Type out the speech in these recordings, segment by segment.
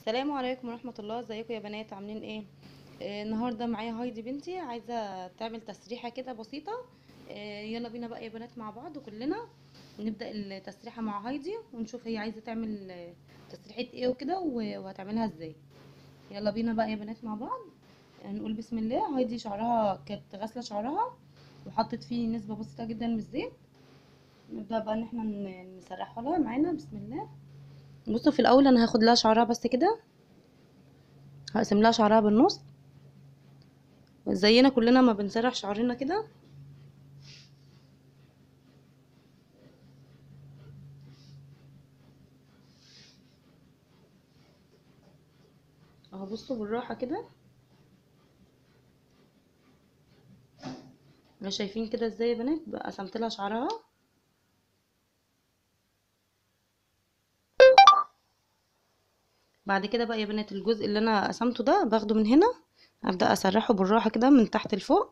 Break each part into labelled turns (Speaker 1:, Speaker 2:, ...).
Speaker 1: السلام عليكم ورحمة الله ازيكم يا بنات عاملين ايه آه النهاردة معايا هايدي بنتي عايزة تعمل تسريحة كده بسيطة آه يلا بينا بقى يا بنات مع بعض كلنا نبدأ التسريحة مع هايدي ونشوف هي عايزة تعمل آه، تسريحة ايه وكده و- وهتعملها ازاي يلا بينا بقى يا بنات مع بعض نقول بسم الله هايدي شعرها كانت غاسلة شعرها وحطت فيه نسبة بسيطة جدا من الزيت نبدأ بقى ان احنا ن- نسرحه لها معانا بسم الله بصوا في الاول انا هاخد لها شعرها بس كده هقسم لها شعرها بالنص زينا كلنا ما بنسرح شعرنا كده اهو بصوا بالراحه كده مش شايفين كده ازاي يا بنات بقى قسمت لها شعرها بعد كده بقى يا بنات الجزء اللي انا قسمته ده باخده من هنا ابدا اسرحه بالراحه كده من تحت لفوق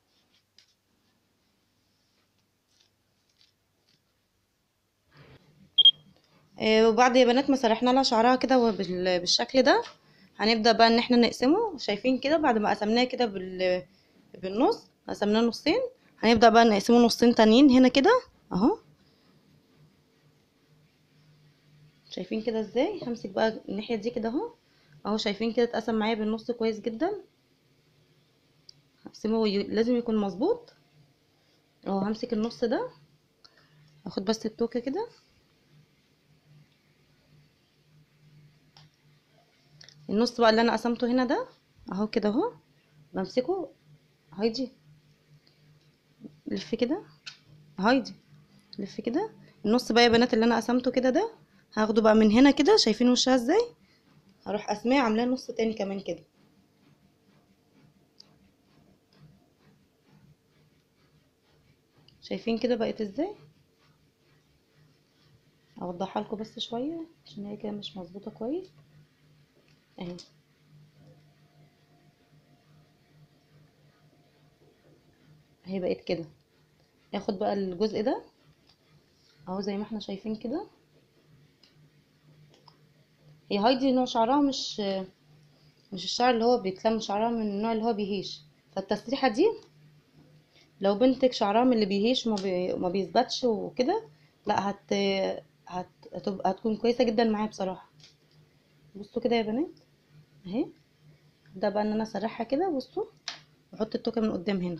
Speaker 1: آه، وبعد يا بنات ما سرحنا لها شعرها كده وبال- بالشكل ده هنبدا بقى ان احنا نقسمه شايفين كده بعد ما قسمناه كده بال بالنص قسمناه نصين هنبدا بقى نقسمه نصين تانيين هنا كده اهو شايفين كده ازاي همسك بقى الناحيه دي كده اهو اهو شايفين كده اتقسم معايا بالنص كويس جدا هقسمه ي- لازم يكون مظبوط اهو همسك النص ده اخد بس التوكه كده النص بقى اللي انا قسمته هنا ده اهو كده اهو بمسكه هايدي لف كده هايدي لف كده النص بقى يا بنات اللي انا قسمته كده ده هاخده بقى من هنا كده شايفين وشها ازاي هروح قسماه عاملاه نص تاني كمان كده شايفين كده بقت ازاي اوضحها لكم بس شويه عشان هي كده مش مظبوطه كويس اهي اهي بقت كده ناخد بقى الجزء ده اهو زي ما احنا شايفين كده هي هايدي نوع شعرها مش مش الشعر اللي هو بيتلم شعرها من النوع اللي هو بيهيش فالتسريحه دي لو بنتك شعرها من اللي بيهيش وما بي... وما بيثبتش وكده لا هت... هت... هتبقى هتكون كويسه جدا معايا بصراحه بصوا كده يا بنات اهي ده بقى ان انا اسرحها كده بصوا واحط التوكه من قدام هنا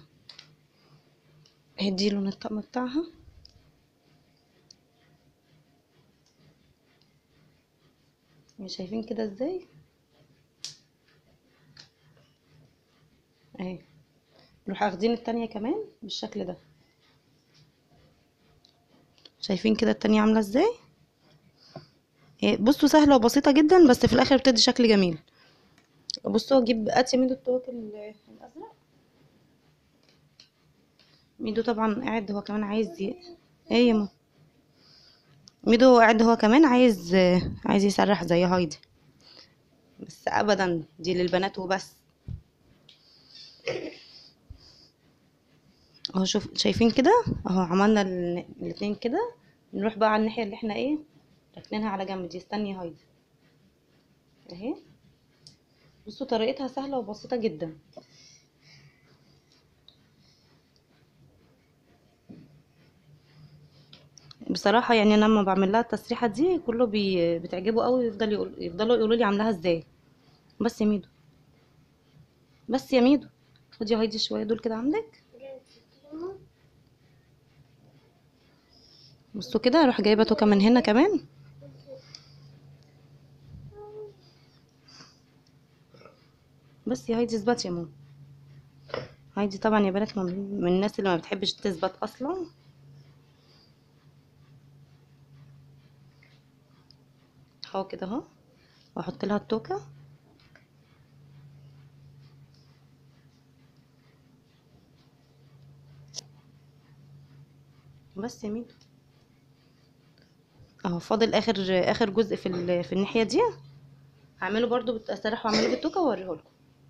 Speaker 1: هدي لون الطقم بتاعها مش شايفين كده ازاي اهي نروح اخدين التانية كمان بالشكل ده شايفين كده التانية عاملة ازاي إيه، بصوا سهلة وبسيطة جدا بس في الاخر بتدي شكل جميل بصوا اجيب اتي ميدو التوك ال- الازرق ميدو طبعا قاعد هو كمان عايز ي... ايه يا ماما ميدو قاعد هو كمان عايز عايز يسرح زي هايدي بس ابدا دي للبنات وبس اهو شوف شايفين كده اهو عملنا ال- الاتنين كده نروح بقى على الناحية اللي احنا ايه ركنينها على جنب دي استني يا هايدي اهي بصوا طريقتها سهلة وبسيطة جدا بصراحة يعني انا لما بعمل لها التسريحة دي كله بي... بتعجبه قوي يفضل يقول... يفضلوا يقولوا لي عاملاها ازاي بس يا ميدو بس يا ميدو خدي يا هايدي شوية دول كده عندك بصوا كده اروح جايبة توكة من هنا كمان بس يا هايدي اثبتي يا ماما هايدي طبعا يا بنات من من الناس اللي ما بتحبش تثبت اصلا اهو كده اهو واحط لها التوكة بس يا ميدو اهو فاضل اخر اخر جزء في ال... في الناحية دي هعمله برضو بالتسرح واعمله بالتوكة واوريه لكم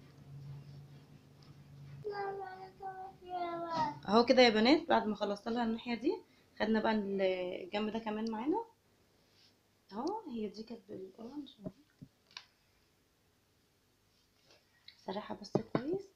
Speaker 1: اهو كده يا بنات بعد ما خلصت لها الناحية دي خدنا بقى الجنب ده كمان معانا اهو هي دي كانت بالاورنج اسرحها بس كويس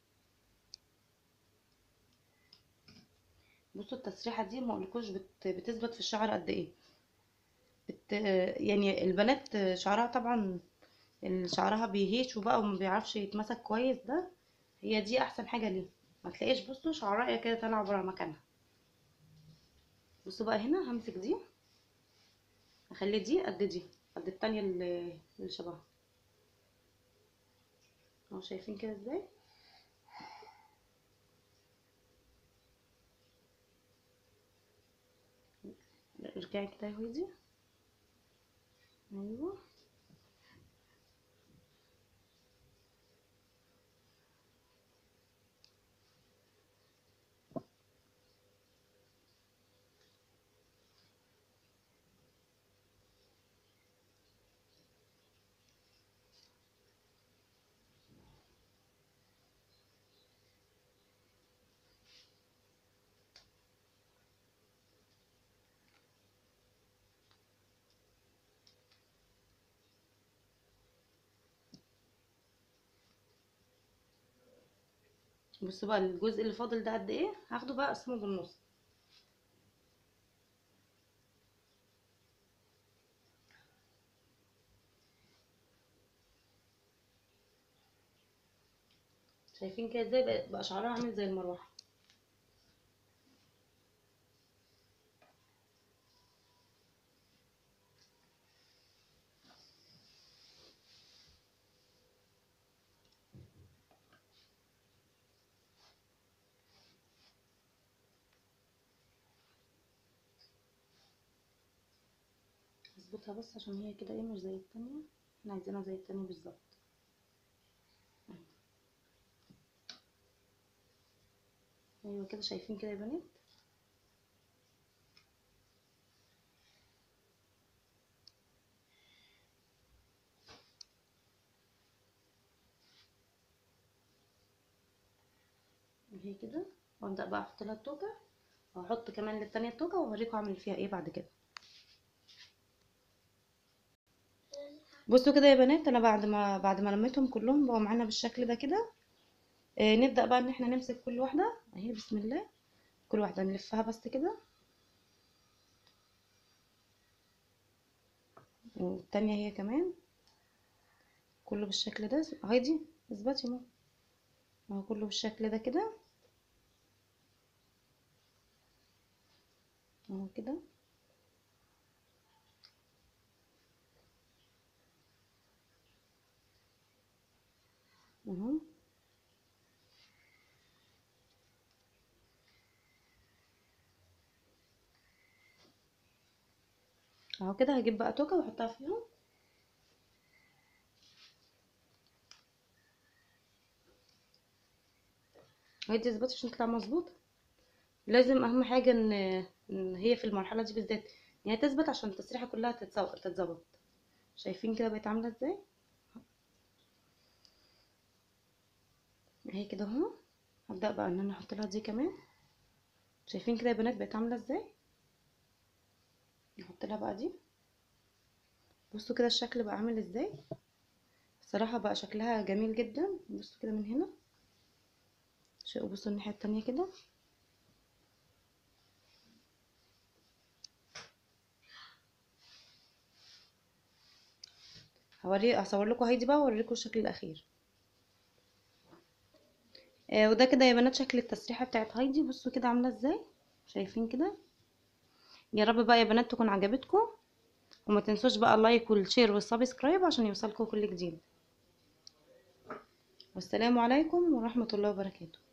Speaker 1: بصوا التسريحه دي ما اقولكوش بت... بتثبت في الشعر قد ايه بت... يعني البنات شعرها طبعا اللي شعرها بيهيش وبقى وما بيعرفش يتمسك كويس ده هي دي احسن حاجه ليه ما تلاقيش بصوا شعرها كده طالعه برا مكانها بصوا بقى هنا همسك دي اخلي دي قد دي قد التانية اللي اللي شبهها اهو شايفين كده ازاي ارجعي كده يا هويدي ايوه بصوا بقى الجزء اللي فاضل ده قد ايه هاخده بقى اقسمه بالنص شايفين كده ازاي بقى- بقى شعرها عامل زي المروحه هظبطها بس عشان هي كده ايه مش زي التانية احنا عايزينها زي التانية بالظبط ايوه كده شايفين كده يا بنات اهي كده وابدا بقى احط لها التوكه واحط كمان للتانية التوكه واوريكم اعمل فيها ايه بعد كده بصوا كده يا بنات انا بعد ما بعد ما لميتهم كلهم بقوا معانا بالشكل ده كده آه نبدا بقى ان احنا نمسك كل واحده اهي بسم الله كل واحده نلفها بس كده والتانية هي كمان كله بالشكل ده هايدي اثبتي ماما اهو كله بالشكل ده كده اهو كده اهو اهو كده هجيب بقى توكة واحطها فيهم هي تظبط عشان تطلع مظبوط لازم اهم حاجة ان ان هي في المرحلة دي بالذات ان هي تثبت عشان التسريحة كلها تتسو- تتظبط شايفين كده بقت عاملة ازاي اهي كده اهو هبدأ بقى ان انا احط لها دي كمان شايفين كده يا بنات بقت عاملة ازاي نحط لها بقى دي بصوا كده الشكل بقى عامل ازاي الصراحة بقى شكلها جميل جدا بصوا كده من هنا ش- وبصوا الناحية التانية كده هوري هصور لكم هايدي بقى واوريكم الشكل الاخير آه وده كده يا بنات شكل التسريحه بتاعت هايدي بصوا كده عامله ازاي شايفين كده يا رب بقى يا بنات تكون عجبتكم وما تنسوش بقى اللايك والشير والسبسكرايب عشان يوصلكم كل جديد والسلام عليكم ورحمه الله وبركاته